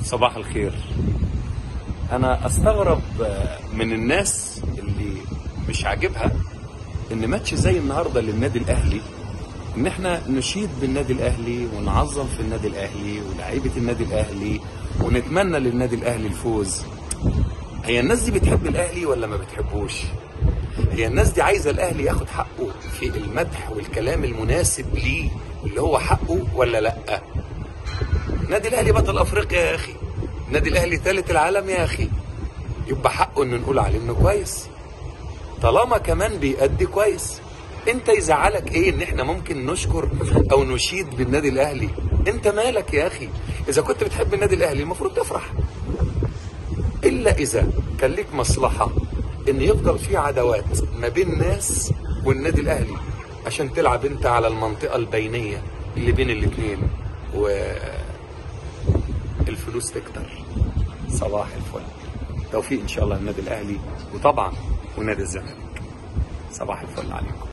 صباح الخير انا استغرب من الناس اللي مش عاجبها ان ماتش زي النهارده للنادي الاهلي ان احنا نشيد بالنادي الاهلي ونعظم في النادي الاهلي ولاعيبه النادي الاهلي ونتمنى للنادي الاهلي الفوز هي الناس دي بتحب الاهلي ولا ما بتحبوش هي الناس دي عايزه الاهلي ياخد حقه في المدح والكلام المناسب ليه اللي هو حقه ولا لا النادي الاهلي بطل افريقيا يا اخي النادي الاهلي ثالث العالم يا اخي يبقى حقه ان نقول عليه انه كويس طالما كمان بيأدي كويس انت يزعلك ايه ان احنا ممكن نشكر او نشيد بالنادي الاهلي انت مالك يا اخي اذا كنت بتحب النادي الاهلي المفروض تفرح الا اذا كان ليك مصلحه ان يفضل في عداوات ما بين ناس والنادي الاهلي عشان تلعب انت على المنطقه البينيه اللي بين الاثنين والفلوس تكتر صباح الفل توفيق ان شاء الله للنادي الاهلي وطبعا ونادي الزمالك صباح الفل عليكم